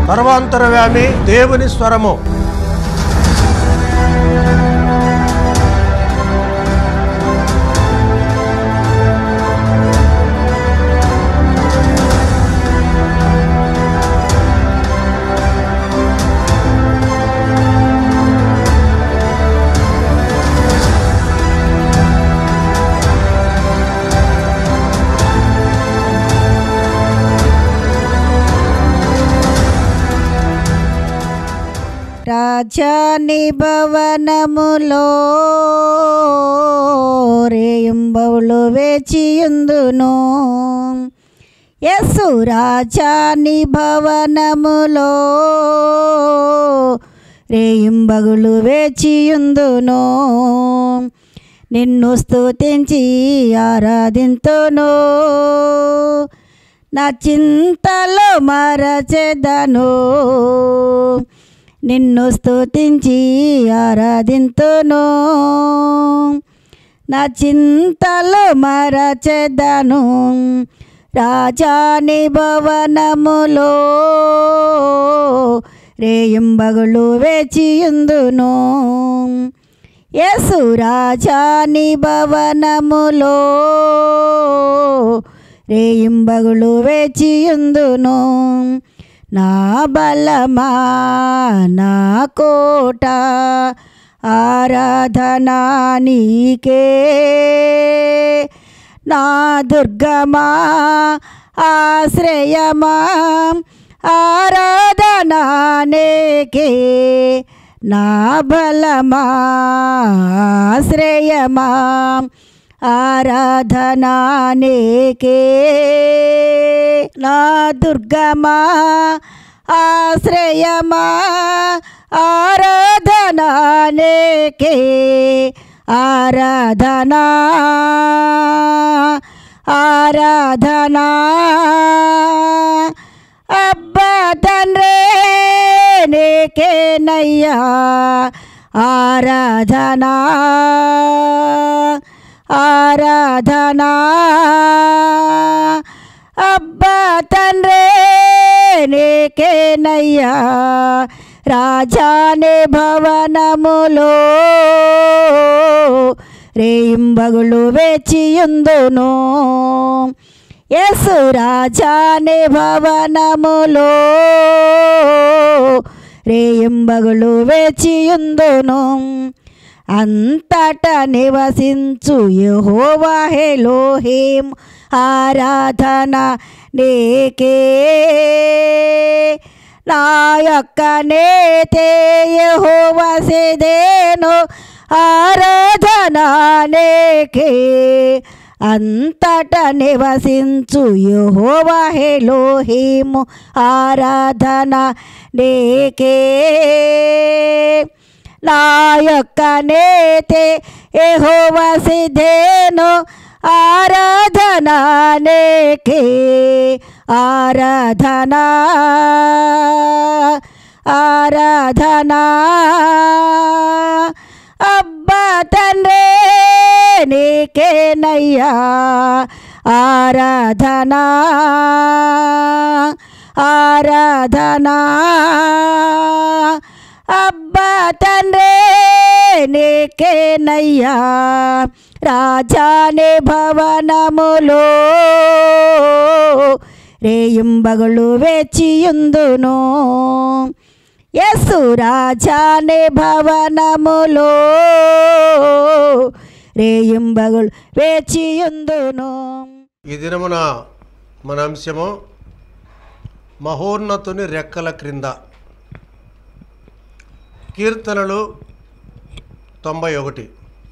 సర్వాంతరవ్యామి దేవుని స్వరము రాజాని భవనములో రేయింబవులు వేచియుందును యస్సు రాజాని భవనములో రేయింబగులు వేచియుందును నిన్ను స్తుతించి ఆరాధింతును నా చింతలో మరచెదను నిన్ను స్తుతించి ఆరాధింతును నా చింతలు మరచెదను రాజాని భవనములో రేయింబగులు వేచియుందును యేసు రాజాని భవనములో రేయింబగులు వేచియుందును నా బలమా నా కోట ఆరాధనా నీకే నా దుర్గమా ఆశ్రయమా ఆరాధనా నీకే నా బలమా ఆశ్రయమా ఆరాధనా నీకే నా దుర్గమా ఆశ్రయమా ఆరాధనా నీకే ఆరాధనా ఆరాధనా అబ్బా తండ్రే నీకేనయ్యా ఆరాధనా ఆరాధనా అబ్బా తండ్రే నీకేనయ్యా రాజానే భవనములో రేయింబగులు వేచియుందును యేసు రాజానే భవనములో రేయింబగులు వేచియుందును అంతట నివసించు యహోవాహెలోహిం ఆరాధన నీకే నా యొక్క నేతే యహోవసేదేను ఆరాధన నీకే అంతట నివసించు యహోవాహెలోహిము ఆరాధన నీకే నా యొక్క నేతే ఎహోవ సిద్ధేను ఆరాధన నీకే ఆరాధన ఆరాధన అబ్బా తండ్రే నీకేనయ్యా ఆరాధన ఆరాధన అబ్బా తండ్రే నీకేనయ్యా రాజాని భవనములో రేయింబగులు వేచియుందును యస్సు రాజాని భవనములో రేయింబగులు వేచియుందును ఈ దినమున మన అంశము మహోన్నతుని రెక్కల క్రింద కీర్తనలు తొంభై ఒకటి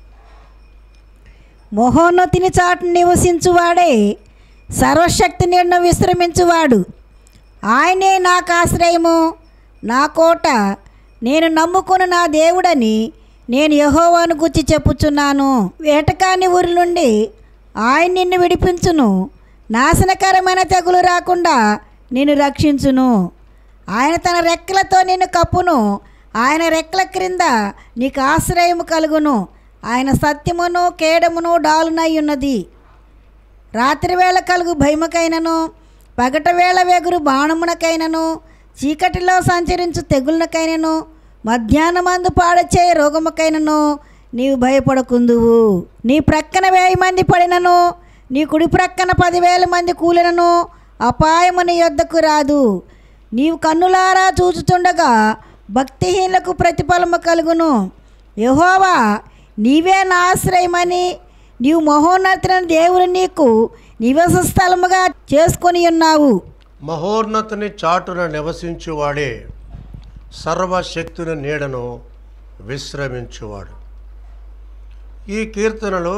మహోన్నతిని చాటు నివసించువాడే సర్వశక్తి నిన్ను విశ్రమించువాడు ఆయనే నాకు ఆశ్రయము నా కోట నేను నమ్ముకుని నా దేవుడని నేను యహోవాను గుచ్చి చెప్పుచున్నాను వేటకాని ఊరి నుండి ఆయన నిన్ను విడిపించును నాశనకరమైన తెగులు రాకుండా నిన్ను రక్షించును ఆయన తన రెక్కలతో నిన్ను కప్పును ఆయన రెక్కల క్రింద నీకు ఆశ్రయము కలుగును ఆయన సత్యమును కేడమును డాలునై ఉన్నది రాత్రివేళ కలుగు భయముకైనను పగట వేళ వెగురు బాణమునకైనను చీకటిలో సంచరించు తెగుళ్ళకైనను మధ్యాహ్నమందు పాడచే రోగముకైనను నీవు భయపడకుందువు నీ ప్రక్కన వెయ్యి మంది పడినను నీ కుడి ప్రక్కన పదివేల మంది కూలినను అపాయము నీ యొద్దకు రాదు నీవు కన్నులారా చూచుచుండగా భక్తిహీనులకు ప్రతిఫలము కలుగును యహోవా నీవే నా ఆశ్రయమని నీవు మహోన్నతులైన దేవుడు నీకు నివాస స్థలముగా చేసుకొని ఉన్నావు మహోన్నతుని చాటున నివసించువాడే సర్వశక్తుని నీడను విశ్రమించువాడు ఈ కీర్తనలో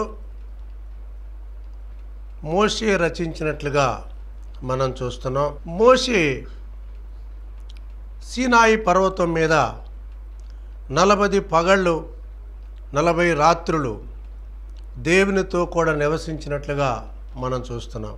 మోషే రచించినట్లుగా మనం చూస్తున్నాం మోషే సీనాయి పర్వతం మీద నలభై పగళ్ళు నలభై రాత్రులు దేవునితో కూడా నివసించినట్లుగా మనం చూస్తున్నాం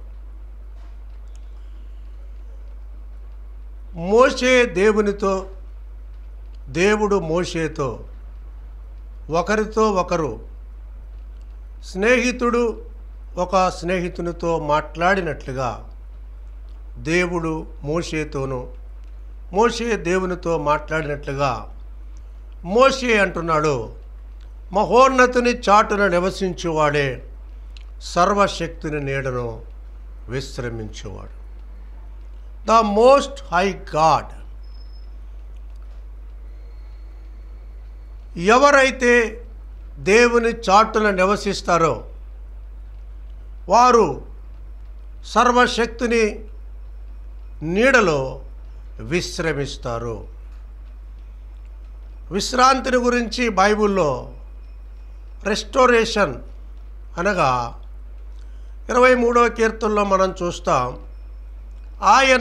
మోషే దేవునితో దేవుడు మోషేతో ఒకరితో ఒకరు స్నేహితుడు ఒక స్నేహితునితో మాట్లాడినట్లుగా దేవుడు మోషేతోనూ మోషే దేవునితో మాట్లాడినట్లుగా మోషే అంటున్నాడు మహోన్నతుని చాటున నివసించువాడే సర్వశక్తిని నీడను విశ్రమించువాడు ద మోస్ట్ హై గాడ్ ఎవరైతే దేవుని చాటున నివసిస్తారో వారు సర్వశక్తిని నీడలో విశ్రమిస్తారు విశ్రాంతిని గురించి బైబిల్లో రెస్టోరేషన్ అనగా ఇరవై మూడవ కీర్తనలో మనం చూస్తాం ఆయన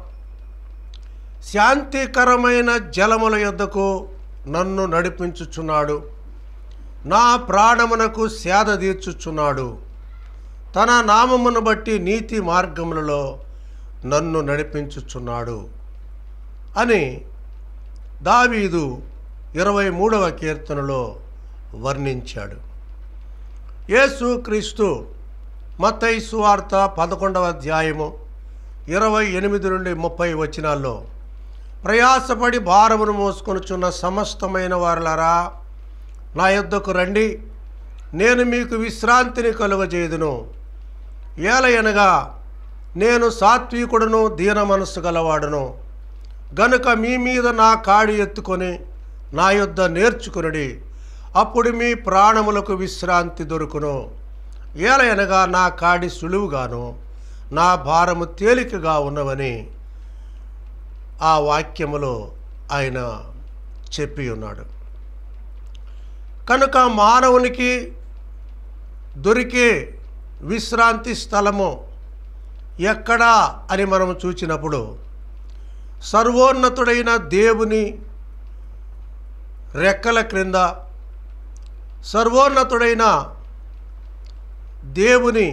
శాంతికరమైన జలముల యొద్దకు నన్ను నడిపించుచున్నాడు నా ప్రాణమునకు సేద తీర్చుచున్నాడు తన నామమును బట్టి నీతి మార్గములలో నన్ను నడిపించుచున్నాడు అని దావీదు ఇరవై మూడవ కీర్తనలో వర్ణించాడు యేసు క్రీస్తు మత్తయి సువార్త పదకొండవ అధ్యాయము ఇరవై ఎనిమిది నుండి ముప్పై వచనాల్లో ప్రయాసపడి భారమును మోసుకొనుచున్న సమస్తమైన వారులారా నా యొద్దకు రండి నేను మీకు విశ్రాంతిని కలుగజేయుదును ఏలయనగా నేను సాత్వికుడును దీన మనస్సు గలవాడును గనుక మీ మీద నా కాడి ఎత్తుకొని నా యొద్ద నేర్చుకునడి అప్పుడు మీ ప్రాణములకు విశ్రాంతి దొరుకును ఏలయనగా నా కాడి సులువుగాను నా భారము తేలికగా ఉన్నవని ఆ వాక్యములో ఆయన చెప్పి ఉన్నాడు కనుక మానవునికి దొరికే విశ్రాంతి స్థలము ఎక్కడా అని మనం చూచినప్పుడు సర్వోన్నతుడైన దేవుని రెక్కల క్రింద సర్వోన్నతుడైన దేవుని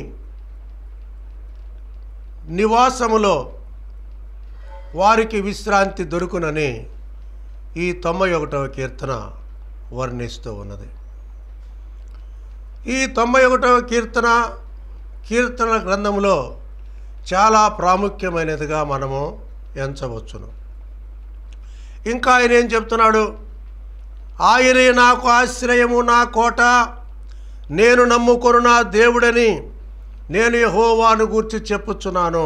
నివాసములో వారికి విశ్రాంతి దొరుకునని ఈ తొంభై ఒకటవ కీర్తన వర్ణిస్తూ ఉన్నది ఈ తొంభై ఒకటవ కీర్తన కీర్తన గ్రంథంలో చాలా ప్రాముఖ్యమైనదిగా మనము ఎంచవచ్చును ఇంకా ఆయన ఏం చెప్తున్నాడు ఆయనే నాకు ఆశ్రయము నా కోట నేను నమ్ముకొను నా దేవుడని నేను యెహోవాను గూర్చి చెప్పుచున్నాను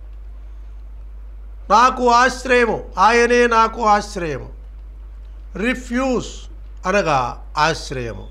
నాకు ఆశ్రయము ఆయనే నాకు ఆశ్రయము రిఫ్యూజ్ అనగా ఆశ్రయము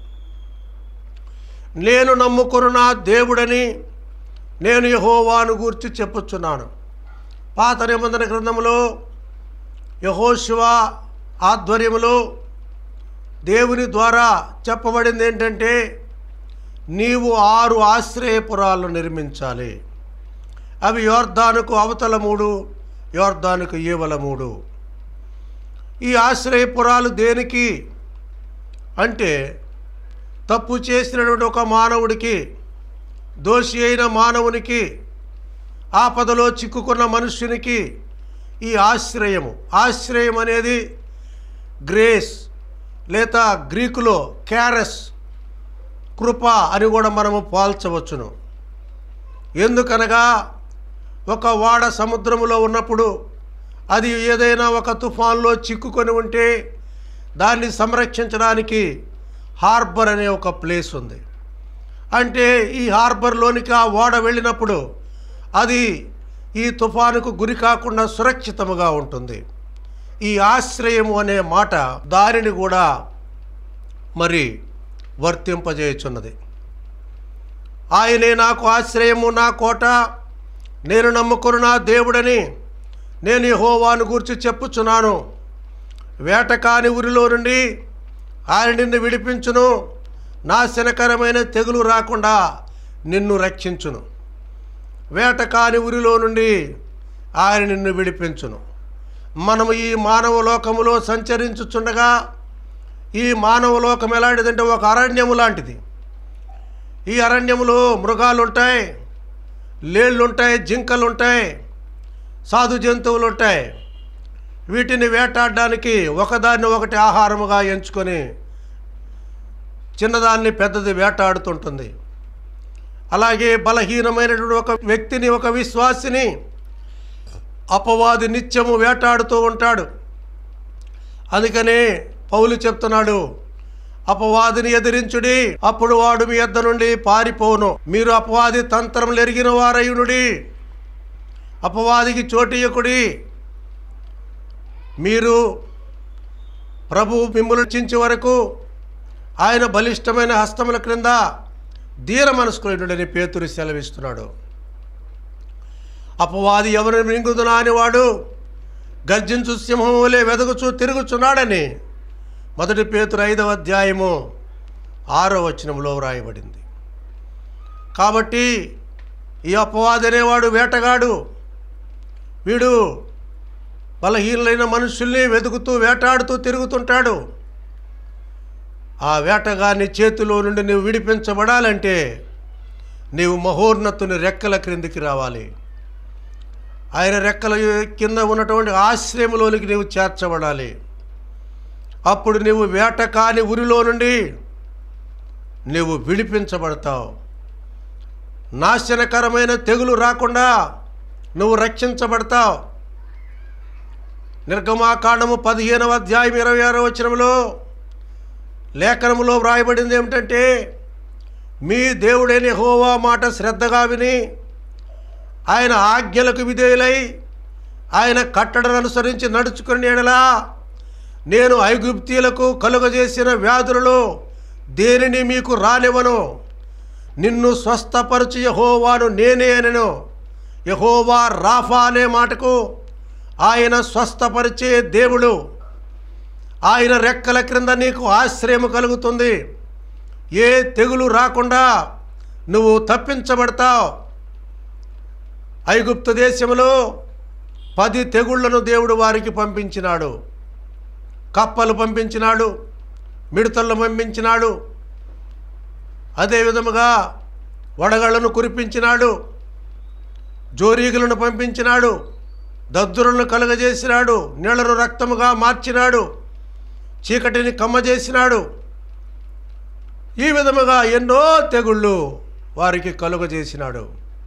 నేను నమ్ముకొను నా దేవుడని నేను యహోవాను గూర్చి చెప్పుచున్నాను పాత నిబంధన గ్రంథంలో యహోశివ ఆధ్వర్యములో దేవుని ద్వారా చెప్పబడింది ఏంటంటే నీవు ఆరు ఆశ్రయపురాలను నిర్మించాలి అవి యోర్ధానుకు అవతల మూడు యోర్ధానుకు ఈవల మూడు ఈ ఆశ్రయపురాలు దేనికి అంటే తప్పు చేసినటువంటి ఒక మానవుడికి దోషి అయిన మానవునికి ఆపదలో చిక్కుకున్న మనుష్యునికి ఈ ఆశ్రయము ఆశ్రయం అనేది గ్రేస్ లేదా గ్రీకులో క్యారస్ కృప అని కూడా మనము పోల్చవచ్చును ఎందుకనగా ఒక వాడ సముద్రములో ఉన్నప్పుడు అది ఏదైనా ఒక తుఫాన్లో చిక్కుకొని ఉంటే దాన్ని సంరక్షించడానికి హార్బర్ అనే ఒక ప్లేస్ ఉంది అంటే ఈ హార్బర్లోనికి ఆ ఓడ వెళ్ళినప్పుడు అది ఈ తుఫానుకు గురి కాకుండా సురక్షితముగా ఉంటుంది ఈ ఆశ్రయము అనే మాట దానిని కూడా మరి వర్తింపజేయుచున్నది ఆయనే నాకు ఆశ్రయము నా కోట నేను నమ్ముకుని నా దేవుడని నేను యెహోవాను గురించి చెప్పుచున్నాను వేటకాని ఊరిలో నుండి ఆయన నిన్ను విడిపించును నాశనకరమైన తెగులు రాకుండా నిన్ను రక్షించును వేటకాని ఊరిలో నుండి ఆయన నిన్ను విడిపించును మనము ఈ మానవ లోకములో సంచరించుచుండగా ఈ మానవ లోకం ఎలాంటిదంటే ఒక అరణ్యము లాంటిది ఈ అరణ్యములో మృగాలు ఉంటాయి లేళ్ళు ఉంటాయి జింకలు ఉంటాయి సాధు జంతువులు ఉంటాయి వీటిని వేటాడడానికి ఒకదాన్ని ఒకటి ఆహారముగా ఎంచుకొని చిన్నదాన్ని పెద్దది వేటాడుతుంటుంది అలాగే బలహీనమైనటువంటి ఒక వ్యక్తిని ఒక విశ్వాసిని అపవాది నిత్యము వేటాడుతూ ఉంటాడు అందుకనే పౌలు చెప్తున్నాడు అపవాదిని ఎదిరించుడి అప్పుడు వాడు మీ యొద్ద నుండి పారిపోను మీరు అపవాది తంత్రం ఎరిగిన వారయునుడి అపవాదికి చోటియకుడి మీరు ప్రభు మిమ్మల్ని రక్షించే వరకు ఆయన బలిష్టమైన హస్తముల క్రింద ధీర మనస్కుడని పేతురు సెలవిస్తున్నాడు అపవాది ఎవరిని మింగుదునా అని వాడు గర్జించు సింహం వలె వెదగుచూ తిరుగుచున్నాడని మొదటి పేతురు ఐదవ అధ్యాయము ఆరో వచనంలో వ్రాయబడింది కాబట్టి ఈ అపవాది అనేవాడు వేటగాడు వీడు బలహీనులైన మనుషుల్ని వెతుకుతూ వేటాడుతూ తిరుగుతుంటాడు ఆ వేటగాని చేతిలో నుండి నువ్వు విడిపించబడాలంటే నీవు మహోన్నతుని రెక్కల క్రిందికి రావాలి ఆయన రెక్కల కింద ఉన్నటువంటి ఆశ్రయంలోనికి నీవు చేర్చబడాలి అప్పుడు నీవు వేట కాని ఉరిలో నుండి నీవు విడిపించబడతావు నాశనకరమైన తెగులు రాకుండా నువ్వు రక్షించబడతావు నిర్గమాకాండము పదిహేనవ అధ్యాయం ఇరవై ఆరో వచనంలో లేఖనములో వ్రాయబడింది ఏమిటంటే మీ దేవుడైన హోవా మాట శ్రద్ధగా విని ఆయన ఆజ్ఞలకు విధేయులై ఆయన కట్టడను అనుసరించి నడుచుకుని ఎడలా నేను ఐగుప్తీయులకు కలుగజేసిన వ్యాధులలో దేనిని మీకు రానివ్వను నిన్ను స్వస్థపరచు యహోవాను నేనే అనను యహోవా రాఫా అనే మాటకు ఆయన స్వస్థపరిచే దేవుడు ఆయన రెక్కల క్రింద నీకు ఆశ్రయం కలుగుతుంది ఏ తెగులు రాకుండా నువ్వు తప్పించబడతావు ఐగుప్తు దేశంలో పది తెగుళ్లను దేవుడు వారికి పంపించినాడు కప్పలు పంపించినాడు మిడతలను పంపించినాడు అదే విధముగా వడగళ్లను కురిపించినాడు జోరీగులను పంపించినాడు దద్దురులను కలుగజేసినాడు నీళ్లను రక్తముగా మార్చినాడు చీకటిని కమ్మజేసినాడు ఈ విధముగా ఎన్నో తెగుళ్ళు వారికి కలుగజేసినాడు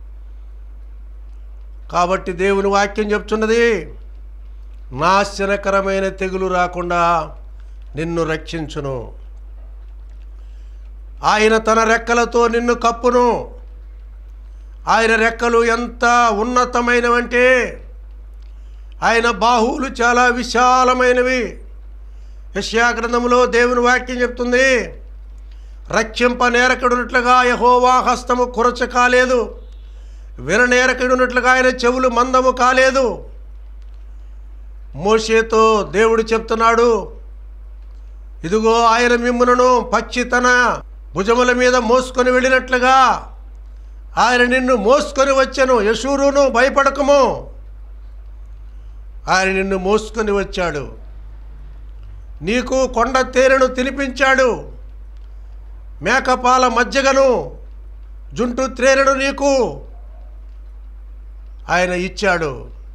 కాబట్టి దేవుని వాక్యం చెప్తున్నది నాశనకరమైన తెగులు రాకుండా నిన్ను రక్షించును ఆయన తన రెక్కలతో నిన్ను కప్పును ఆయన రెక్కలు ఎంత ఉన్నతమైనవంటే ఆయన బాహువులు చాలా విశాలమైనవి యశ్యా గ్రంథములో దేవుని వాక్యం చెప్తుంది రక్షింప నేరకడునట్లుగా యహోవా హస్తము కురచ కాలేదు విననేరకడునట్లుగా ఆయన చెవులు మందము కాలేదు మోషేతో దేవుడు చెప్తున్నాడు ఇదిగో ఆయన మిమ్ములను పక్షి తన భుజముల మీద మోసుకొని వెళ్ళినట్లుగా ఆయన నిన్ను మోసుకొని వచ్చాను యశూరును భయపడకము ఆయన నిన్ను మోసుకొని వచ్చాడు నీకు కొండ తేనెను తినిపించాడు మేకపాల మజ్జగను జుంటు త్రేనెను నీకు ఆయన ఇచ్చాడు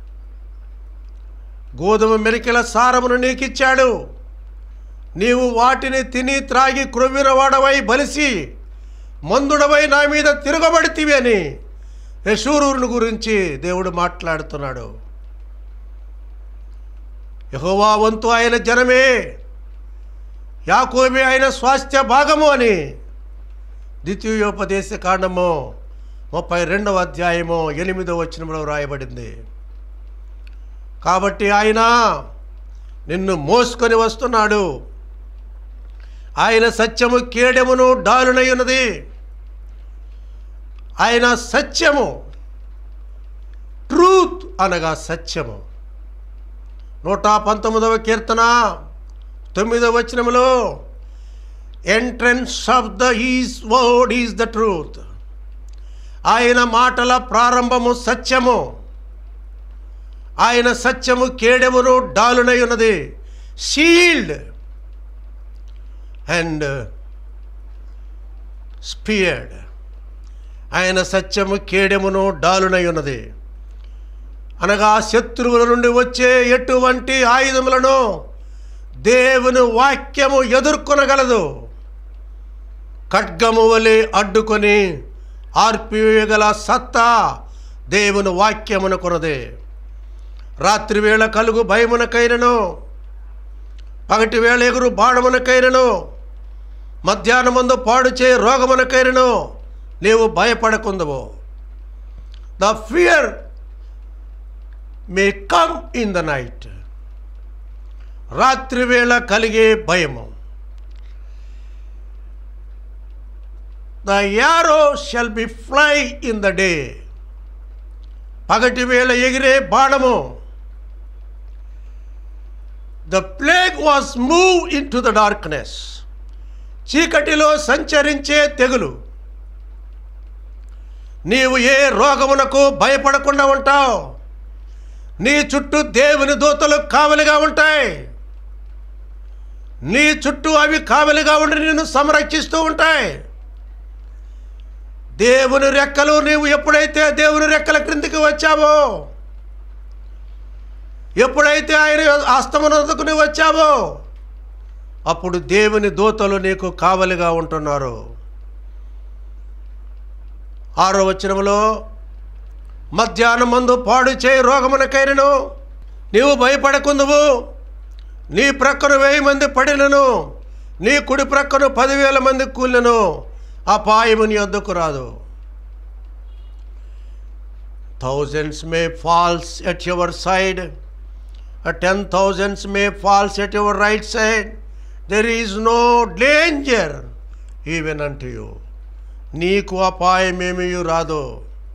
గోధుమ మెరికెల సారమును నీకిచ్చాడు నీవు వాటిని తిని త్రాగి క్రొవ్విన వాడవై బలిసి మందుడవై నా మీద తిరగబడితివి అని యశూరుని గురించి దేవుడు మాట్లాడుతున్నాడు యహోవా వంతు ఆయన జనమే యాకోబే ఆయన స్వాస్థ్య భాగము అని ద్వితీయోపదేశ కాండము ముప్పై రెండవ అధ్యాయము ఎనిమిదవ వచనంలో రాయబడింది కాబట్టి ఆయన నిన్ను మోసుకొని వస్తున్నాడు ఆయన సత్యము కేడెమును డాలునై ఉన్నది ఆయన సత్యము ట్రూత్ అనగా సత్యము నూట పంతొమ్మిదవ కీర్తన తొమ్మిదవ వచనములో entrance of the is word is the truth ఆయన మాటల ప్రారంభము సత్యము ఆయన సత్యము కేడెమును డాలునై ఉన్నది షీల్డ్ అండ్ స్పియర్డ్ ఆయన సత్యము కేడెమును డాలునై ఉన్నది అనగా శత్రువుల నుండి వచ్చే ఎటువంటి ఆయుధములను దేవుని వాక్యము ఎదుర్కొనగలదు ఖడ్గము వలె అడ్డుకొని ఆర్పివేయగల సత్తా దేవుని వాక్యమున కొనదే రాత్రి వేళ కలుగు భయమునకైనను పగటి వేళ ఎగురు బాణమునకైనను మధ్యాహ్నమందు పాడు చే రోగమునకైనను నీవు భయపడకుందవు the fear may come in the night రాత్రి వేళ కలిగే భయము the arrow shall be fly in the day పగటి వేళ ఎగిరే బాణము the plague was move in to the darkness చీకటిలో సంచరించే తెగులు నీవు ఏ రోగమునకు భయపడకుండా ఉంటావు నీ చుట్టూ దేవుని దూతలు కావలిగా ఉంటాయి నీ చుట్టూ అవి కావలిగా ఉండి నిన్ను సంరక్షిస్తూ ఉంటాయి దేవుని రెక్కలు నీవు ఎప్పుడైతే దేవుని రెక్కల క్రిందికి వచ్చావో ఎప్పుడైతే ఆయన అస్తమనకు నువ్వు వచ్చావో అప్పుడు దేవుని దూతలు నీకు కావలిగా ఉంటున్నారు ఆరో వచనములో మధ్యాహ్నం మందు పాడు చేయి రోగమునకైనను నీవు భయపడకుందువు నీ ప్రక్కన వెయ్యి మంది పడినను నీ కుడి ప్రక్కన పదివేల మంది కూలినను అపాయము నీ వద్దకు రాదు thousands may falls at your side ten thousands may falls at your right side there is no danger even unto you నీకు అపాయమేమీ రాదు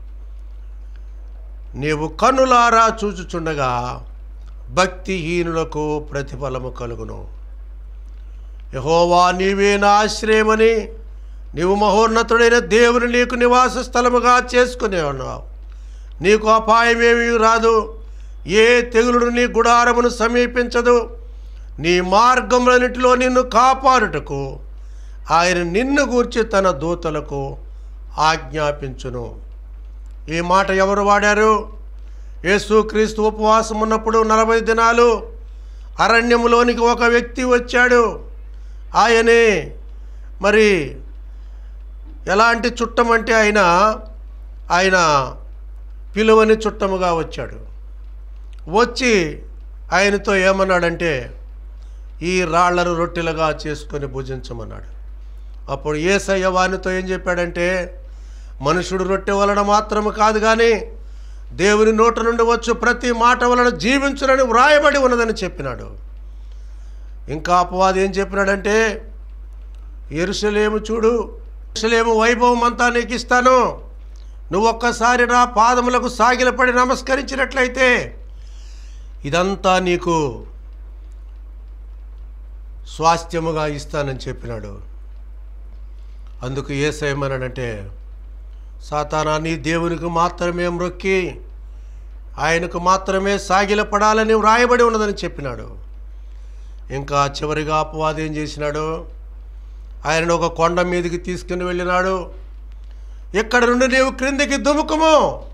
నీవు కన్నులారా చూచుచుండగా భక్తిహీనులకు ప్రతిఫలము కలుగును యహోవా నీవే నా ఆశ్రయమని నీవు మహోన్నతుడైన దేవుని నీకు నివాస స్థలముగా చేసుకునే ఉన్నావు నీకు అపాయమేమీ రాదు ఏ తెగులుడు నీ గుడారమును సమీపించదు నీ మార్గములన్నిటిలో నిన్ను కాపాడుటకు ఆయన నిన్ను గూర్చి తన దూతలకు ఆజ్ఞాపించును ఈ మాట ఎవరు వాడారు యేసుక్రీస్తు ఉపవాసం ఉన్నప్పుడు నలభై దినాలు అరణ్యములోనికి ఒక వ్యక్తి వచ్చాడు ఆయనే మరి ఎలాంటి చుట్టం అంటే ఆయన ఆయన పిలువని చుట్టముగా వచ్చాడు వచ్చి ఆయనతో ఏమన్నాడంటే ఈ రాళ్లను రొట్టెలుగా చేసుకొని భుజించమన్నాడు అప్పుడు ఏసయ్య వానితో ఏం చెప్పాడంటే మనుషుడు రొట్టె వలన మాత్రము కాదు కానీ దేవుని నోట నుండి వచ్చు ప్రతి మాట వలన జీవించునని వ్రాయబడి ఉన్నదని చెప్పినాడు ఇంకా అపవాది ఏం చెప్పినాడంటే ఎరుసలేము చూడు ఎరుసలేము వైభవం అంతా నీకు ఇస్తాను నువ్వు ఒక్కసారి నా పాదములకు సాగిలపడి నమస్కరించినట్లయితే ఇదంతా నీకు స్వాస్థ్యముగా ఇస్తానని చెప్పినాడు అందుకు ఏసేమన్నాడంటే సాతానా నీ దేవునికి మాత్రమే మ్రొక్కి ఆయనకు మాత్రమే సాగిలపడాలని వ్రాయబడి ఉన్నదని చెప్పినాడు ఇంకా చివరిగా అపవాది ఏం చేసినాడు ఆయనను ఒక కొండ మీదకి తీసుకుని వెళ్ళినాడు ఇక్కడ నుండి నీవు క్రిందికి దుముకుము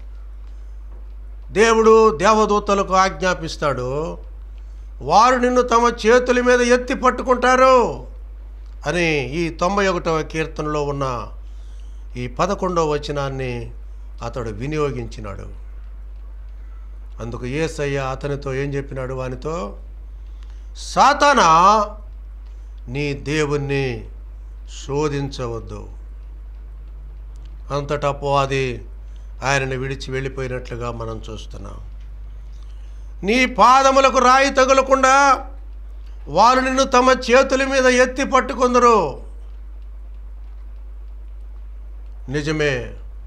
దేవుడు దేవదూతలకు ఆజ్ఞాపిస్తాడు వారు నిన్ను తమ చేతుల మీద ఎత్తి పట్టుకుంటారు అని ఈ తొంభై ఒకటవ కీర్తనలో ఉన్న ఈ పదకొండవ వచనాన్ని అతడు వినియోగించినాడు అందుకు ఏసయ్య అతనితో ఏం చెప్పినాడు వానితో సాతానా నీ దేవుణ్ణి శోధించవద్దు అంతటా అపవాది ఆయనను విడిచి వెళ్ళిపోయినట్లుగా మనం చూస్తున్నాం నీ పాదములకు రాయి తగులకుండా వారు నిన్ను తమ చేతుల మీద ఎత్తి పట్టుకుందరు నిజమే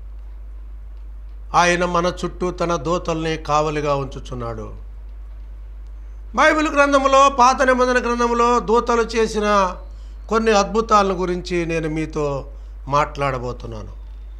ఆయన మన చుట్టూ తన దూతల్ని కావలిగా ఉంచుచున్నాడు బైబిల్ గ్రంథంలో పాత నిబంధన గ్రంథంలో దూతలు చేసిన కొన్ని అద్భుతాలను గురించి నేను మీతో మాట్లాడబోతున్నాను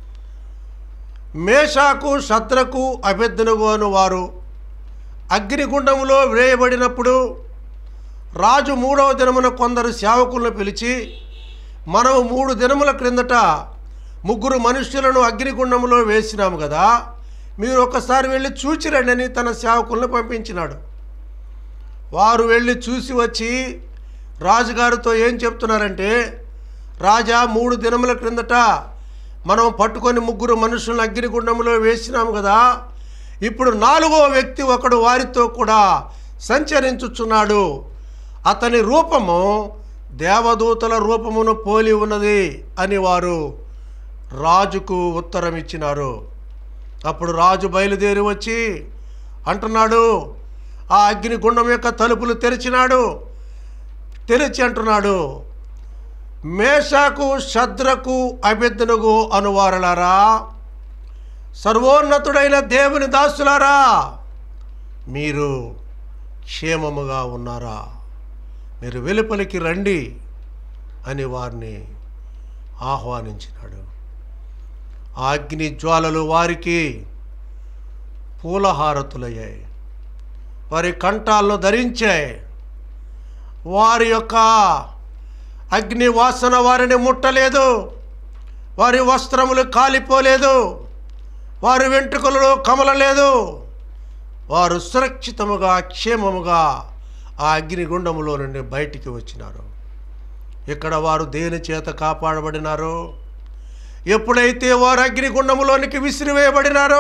మేషాకు శత్రకు అభ్యర్థనగు అను వారు అగ్నిగుండములో వేయబడినప్పుడు రాజు మూడవ దినమున కొందరు సేవకులను పిలిచి మనం మూడు దినముల క్రిందట ముగ్గురు మనుష్యులను అగ్నిగుండములో వేసినాము కదా మీరు ఒకసారి వెళ్ళి చూచిరండి అని తన సేవకులను పంపించినాడు వారు వెళ్ళి చూసి వచ్చి రాజుగారితో ఏం చెప్తున్నారంటే రాజా మూడు దినముల క్రిందట మనం పట్టుకొని ముగ్గురు మనుషులను అగ్నిగుండంలో వేసినాము కదా ఇప్పుడు నాలుగో వ్యక్తి ఒకడు వారితో కూడా సంచరించుచున్నాడు అతని రూపము దేవదూతల రూపమును పోలి ఉన్నది అని వారు రాజుకు ఉత్తరం ఇచ్చినారు అప్పుడు రాజు బయలుదేరి వచ్చి అంటున్నాడు ఆ అగ్నిగుండం యొక్క తలుపులు తెరిచినాడు తెరిచి అంటున్నాడు మేషాకు శద్రకు అభిద్దనుగు అనువారులారా సర్వోన్నతుడైన దేవుని దాసులారా మీరు క్షేమముగా ఉన్నారా మీరు వెలుపలికి రండి అని వారిని ఆహ్వానించినాడు ఆ అగ్ని జ్వాలలు వారికి పూలహారతులయ్యాయి వారి కంఠాలను ధరించాయి వారి యొక్క అగ్ని వాసన వారిని ముట్టలేదు వారి వస్త్రములు కాలిపోలేదు వారి వెంట్రుకలలో కమలలేదు వారు సురక్షితముగా క్షేమముగా ఆ అగ్నిగుండములో నుండి బయటికి వచ్చినారు ఇక్కడ వారు దేని చేత కాపాడబడినారు ఎప్పుడైతే వారు అగ్నిగుండములోనికి విసిరివేయబడినారో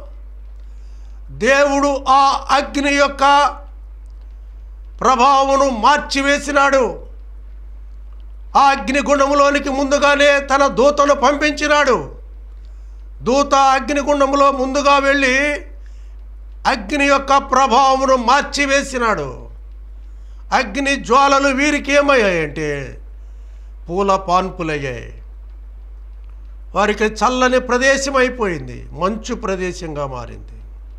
దేవుడు ఆ అగ్ని యొక్క ప్రభావమును మార్చివేసినాడు ఆ అగ్నిగుండములోనికి ముందుగానే తన దూతను పంపించినాడు దూత అగ్నిగుండములో ముందుగా వెళ్ళి అగ్ని యొక్క ప్రభావమును మార్చివేసినాడు అగ్ని జ్వాలలు వీరికి ఏమయ్యాయంటే పూల పాన్పులయ్యాయి వారికి చల్లని ప్రదేశం అయిపోయింది మంచు ప్రదేశంగా మారింది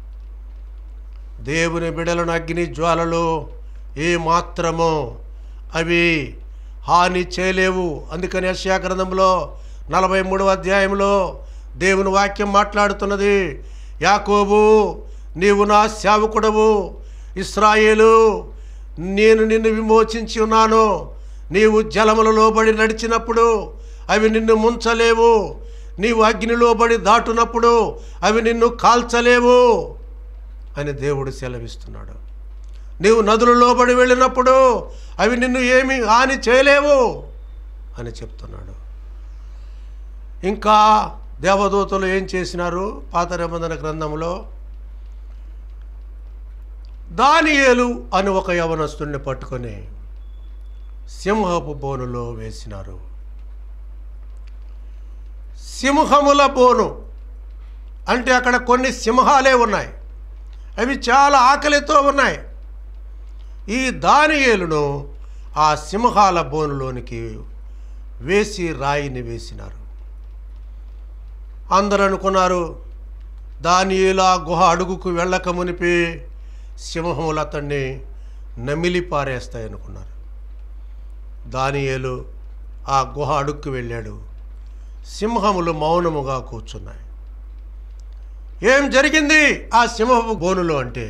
దేవుని బిడలను అగ్ని జ్వాలలు ఏ మాత్రమో అవి హాని చేయలేవు అందుకని యెషయా గ్రంథంలో నలభై మూడవ అధ్యాయంలో దేవుని వాక్యం మాట్లాడుతున్నది యాకోబు నీవు నా సేవకుడవు ఇస్రాయేలు నేను నిన్ను విమోచించి ఉన్నాను నీవు జలముల లోబడి నడిచినప్పుడు అవి నిన్ను ముంచలేవు నీవు అగ్నిలో బడి దాటునప్పుడు అవి నిన్ను కాల్చలేవు అని దేవుడు సెలవిస్తున్నాడు నీవు నదుల లోబడి వెళ్ళినప్పుడు అవి నిన్ను ఏమి హాని చేయలేవు అని చెప్తున్నాడు ఇంకా దేవదూతలు ఏం చేసినారు పాత నిబంధన గ్రంథంలో దానియేలు అని ఒక యవనస్తుడిని పట్టుకొని సింహపు బోనులో వేసినారు సింహముల బోను అంటే అక్కడ కొన్ని సింహాలే ఉన్నాయి అవి చాలా ఆకలితో ఉన్నాయి ఈ దానియేలును ఆ సింహాల బోనులోనికి వేసి రాయిని వేసినారు అందరూ అనుకున్నారు దానియేలు ఆ గుహ అడుగుకు వెళ్ళక మునిపి సింహములు అతన్ని నమిలి పారేస్తాయి అనుకున్నారు దానియేలు ఆ గుహ అడుక్కు వెళ్ళాడు సింహములు మౌనముగా కూర్చున్నాయి ఏం జరిగింది ఆ సింహపు బోనులో అంటే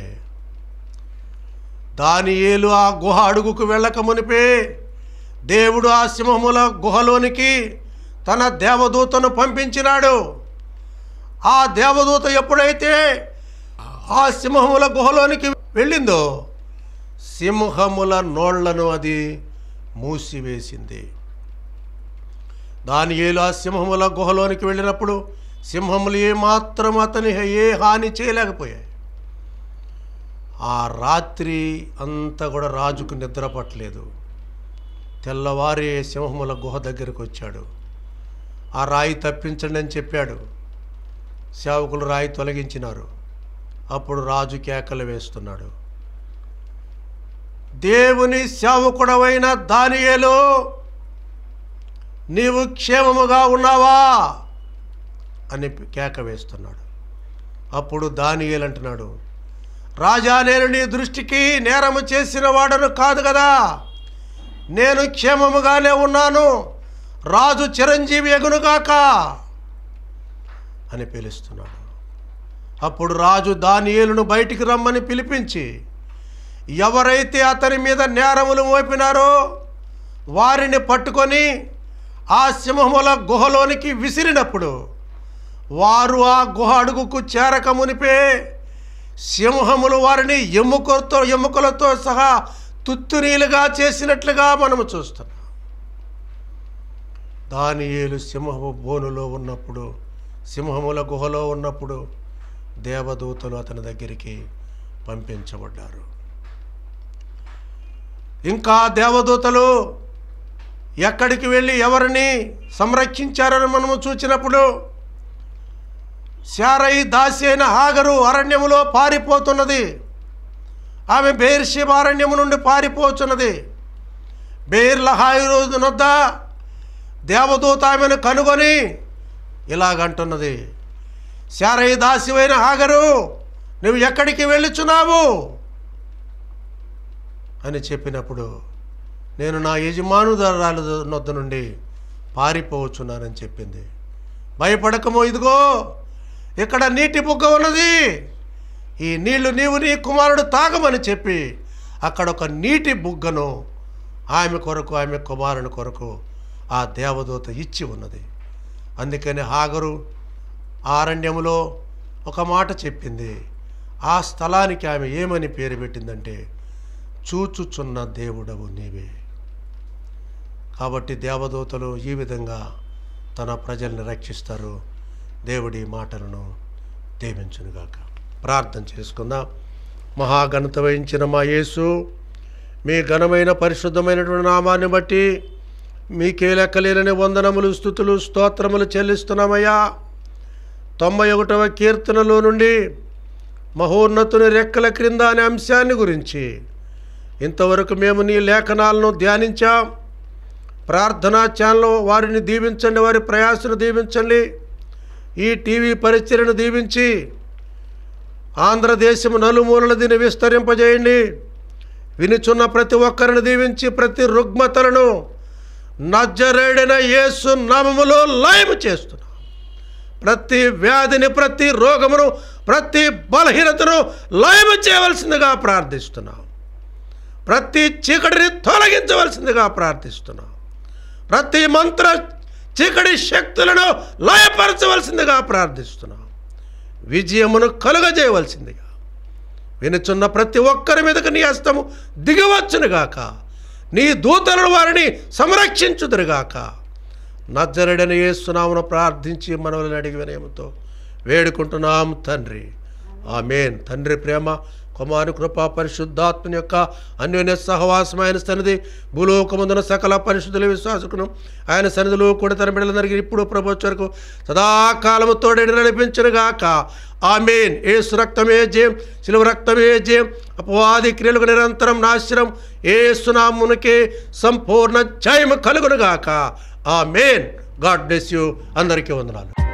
దానియేలు ఆ గుహ అడుగుకు వెళ్ళక మునిపే దేవుడు ఆ సింహముల గుహలోనికి తన దేవదూతను పంపించినాడు ఆ దేవదూత ఎప్పుడైతే ఆ సింహముల గుహలోనికి వెళ్ళిందో సింహముల నోళ్లను అది మూసివేసింది దానియేలు ఆ సింహముల గుహలోనికి వెళ్ళినప్పుడు సింహములు ఏమాత్రం అతని ఏ హాని చేయలేకపోయాయి ఆ రాత్రి అంతా కూడా రాజుకు నిద్ర పట్టలేదు తెల్లవారి సింహముల గుహ దగ్గరికి వచ్చాడు ఆ రాయి తప్పించండి అని చెప్పాడు సేవకులు రాయి తొలగించినారు అప్పుడు రాజు కేకలు వేస్తున్నాడు దేవుని సేవకుడవైన దానియేలు నీవు క్షేమముగా ఉన్నావా అని కేక వేస్తున్నాడు అప్పుడు దానియేలు అంటున్నాడు రాజా నేను నీ దృష్టికి నేరము చేసిన వాడను కాదు కదా నేను క్షేమముగానే ఉన్నాను రాజు చిరంజీవి ఎగునుగాక అని పిలుస్తున్నాడు అప్పుడు రాజు దానియేలును బయటికి రమ్మని పిలిపించి ఎవరైతే అతని మీద నేరములు మోపినారో వారిని పట్టుకొని ఆ సింహముల గుహలోనికి విసిరినప్పుడు వారు ఆ గుహ అడుగుకు చేరక మునిపే సింహములు వారిని ఎముకలతో ఎముకలతో సహా తుత్తునీలుగా చేసినట్లుగా మనము చూస్తున్నాం దానియేలు సింహము బోనులో ఉన్నప్పుడు సింహముల గుహలో ఉన్నప్పుడు దేవదూతలు అతని దగ్గరికి పంపించబడ్డారు ఇంకా దేవదూతలు ఎక్కడికి వెళ్ళి ఎవరిని సంరక్షించారని మనము చూచినప్పుడు శారయి దాసి అయిన హాగరు అరణ్యములో పారిపోతున్నది ఆమె బేర్షిబ అరణ్యము నుండి పారిపోతున్నది బేర్ లహాయి రోజు నొద్ద దేవదూత ఆమెను కనుగొని ఇలాగంటున్నది శారయి దాసివైన హాగరు నువ్వు ఎక్కడికి వెళ్ళుచున్నావు అని చెప్పినప్పుడు నేను నా యజమానుదారాల నొద్ద నుండి పారిపోవచ్చున్నానని చెప్పింది భయపడకమో ఇదిగో ఇక్కడ నీటి బుగ్గ ఉన్నది ఈ నీళ్లు నీవు నీ కుమారుడు తాగమని చెప్పి అక్కడ ఒక నీటి బుగ్గను ఆమె కొరకు ఆమె కుమారుని కొరకు ఆ దేవదూత ఇచ్చి ఉన్నది అందుకని హాగరు ఆరణ్యములో ఒక మాట చెప్పింది ఆ స్థలానికి ఆమె ఏమని పేరు పెట్టిందంటే చూచుచున్న దేవుడవు నీవే కాబట్టి దేవదూతలు ఈ విధంగా తన ప్రజల్ని రక్షిస్తారు దేవుడి మాటలను దీవించునుగాక ప్రార్థన చేసుకుందాం మహాఘనత వహించిన మా యేసు మీ ఘనమైన పరిశుద్ధమైనటువంటి నామాన్ని బట్టి మీకే లెక్కలేనని వందనములు స్థుతులు స్తోత్రములు చెల్లిస్తున్నామయ్యా తొంభై ఒకటవ కీర్తనలో నుండి మహోన్నతుని రెక్కల క్రింద అనే అంశాన్ని గురించి ఇంతవరకు మేము నీ లేఖనాలను ధ్యానించాం ప్రార్థనా ఛానల్ వారిని దీవించండి వారి ప్రయాసను దీవించండి ఈ టీవీ పరిచయను దీవించి ఆంధ్రదేశం నలుమూలల దీన్ని విస్తరింపజేయండి వినుచున్న ప్రతి ఒక్కరిని దీవించి ప్రతి రుగ్మతలను నజ్జరేడైన యేసు నామములో లయము చేస్తున్నాం ప్రతి వ్యాధిని ప్రతి రోగమును ప్రతి బలహీనతను లయము చేయవలసిందిగా ప్రార్థిస్తున్నాం ప్రతి చీకటిని తొలగించవలసిందిగా ప్రార్థిస్తున్నాం ప్రతి మంత్ర చీకటి శక్తులను లయపరచవలసిందిగా ప్రార్థిస్తున్నాం విజయమును కలుగజేయవలసిందిగా వినుచున్న ప్రతి ఒక్కరి మీదకి నీ హస్తము దిగవచ్చునుగాక నీ దూతలను వారిని సంరక్షించుదురుగాక నజ్జరడని యేసునామును ప్రార్థించి మనవలను అడిగి వినయముతో వేడుకుంటున్నాం తండ్రి ఆమెన్ తండ్రి ప్రేమ కుమారు కృపా పరిశుద్ధాత్మని యొక్క అన్యోన్య సహవాసం ఆయన సన్నిధి భూలోకముందున సకల పరిశుద్ధుల విశ్వాసకును ఆయన సన్నిధిలో కూడా తన బిడ్డలందరికీ ఇప్పుడు ప్రభుత్వ వరకు సదాకాలము తోడని నడిపించునుగాక ఆమెన్ ఏసు రక్తమే జయం శిలువ రక్తమే జయం అపవాది క్రియలకు నిరంతరం నాశనం ఏసునామునికి సంపూర్ణ జయము కలుగునుగాక ఆమెన్ గాడ్ బ్లెస్ యూ అందరికీ వందనాలు